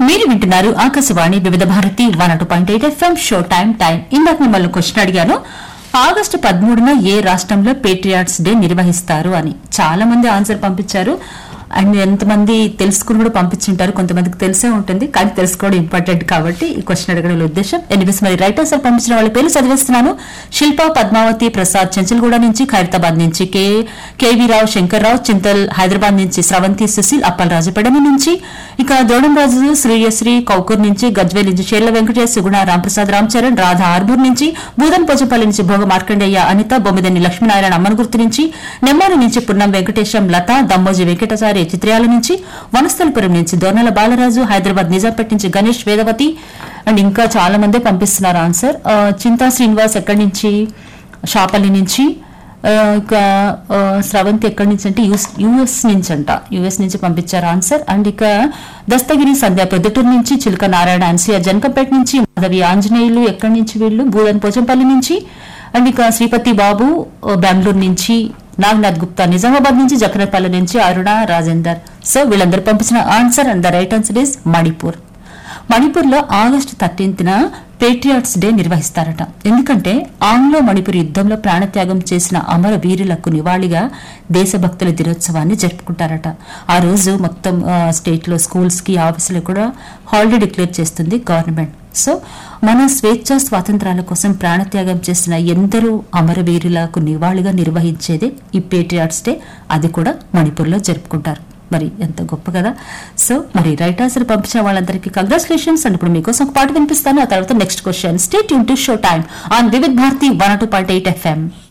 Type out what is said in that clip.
మీరు వింటున్నారు ఆకాశవాణి వివిధ భారతి వన్ అటు point eight FM show time time ఇందాక మిమ్మల్ని క్వశ్చన్ అడిగాను ఆగస్టు పదమూడున ఏ రాష్ట్రంలో పేట్రియాట్స్ డే నిర్వహిస్తారు అని చాలా మంది ఆన్సర్ పంపించారు అండ్ ఎంతమంది తెలుసుకుని కూడా పంపించింటారు కొంతమందికి తెలిసే ఉంటుంది కానీ తెలుసుకోవడం ఇంపార్టెంట్ కాబట్టి ఈ క్వశ్చన్ అడగడం ఉద్దేశం ఎనిమిస్ మరి రైటర్స్ పంపించిన వాళ్ళ పేర్లు చదివేస్తున్నాను శిల్ప పద్మావతి ప్రసాద్ చెంచల్గూడ నుంచి ఖైరతాబాద్ నుంచి కే కేవీ రావు శంకర్రావు చింతల్ హైదరాబాద్ నుంచి స్రవంతి సుశీల్ అప్పల్ రాజపేడమి నుంచి ఇక ద్రోణంరాజు శ్రీయశ్రీ కౌకూర్ నుంచి గజ్వేల్ నుంచి షేర్ల వెంకటేష్ సుగుణ రాంప్రసాద్ రామ్ చరణ్ రాధా ఆర్మూర్ నుంచి బూదన్ పోచపల్లి నుంచి భోగ మార్కండేయ అనిత బొమ్మిదని లక్ష్మీనారాయణ అమ్మనగుర్తు నుంచి నెమ్మారి నుంచి పున్నం వెంకటేశం లత దమ్మోజి వెంకటాచారి చిత్రయాల నుంచి వనస్థలపురం నుంచి దోర్నల బాలరాజు హైదరాబాద్ నిజాంపేట నుంచి గణేష్ వేదవతి అండ్ ఇంకా చాలా మంది పంపిస్తున్నారు ఆన్సర్ ఆ, చింతా శ్రీనివాస్ ఎక్కడి నుంచి షాపల్లి నుంచి ఆ, ఇక ఆ, స్రవంతి ఎక్కడి నుంచి అంటే యుఎస్ నుంచి అంట యుఎస్ నుంచి పంపించారు ఆన్సర్ అండ్ ఇక దస్తగిరి సంధ్య పెద్దటూరు నుంచి చిలుక నారాయణ అన్సియా జనకంపేట నుంచి మాధవి ఆంజనేయులు ఎక్కడి నుంచి వీళ్ళు భూదన్ పోచంపల్లి నుంచి అండ్ ఇక శ్రీపతి బాబు ఆ, బెంగళూరు నుంచి నాగనాథ్ గుప్తా నిజామాబాద్ నుంచి జకరపల్లి నుంచి అరుణ రాజేందర్ సో వీళ్ళందరూ పంపించిన answer and the right answer is Manipur మణిపూర్లో ఆగస్టు థర్టీన్త్న పేట్రియాట్స్ డే నిర్వహిస్తారట ఎందుకంటే ఆంగ్లో మణిపూర్ యుద్దంలో ప్రాణత్యాగం చేసిన అమర వీరులకు నివాళిగా దేశభక్తుల దినోత్సవాన్ని జరుపుకుంటారట ఆ రోజు మొత్తం ఆ, స్టేట్ లో స్కూల్స్ కి ఆఫీసులు కూడా హాలిడే డిక్లేర్ చేస్తుంది గవర్నమెంట్ సో మన స్వేచ్ఛ స్వాతంత్రాల కోసం ప్రాణత్యాగం చేసిన ఎందరో అమరవీరులకు నివాళిగా నిర్వహించేదే ఈ పేట్రియాట్స్ డే అది కూడా మణిపూర్లో జరుపుకుంటారు మరి ఎంత గొప్ప కదా సో మరి రైట్ ఆన్సర్ పంపించిన వాళ్ళందరికీ కంగ్రాచులేషన్స్ అండ్ ఇప్పుడు మీకోసం ఒక పాట వినిపిస్తాను ఆ తర్వాత నెక్స్ట్ క్వశ్చన్ స్టేట్ యూన్ to show time on Vividh Bharati one two point eight FM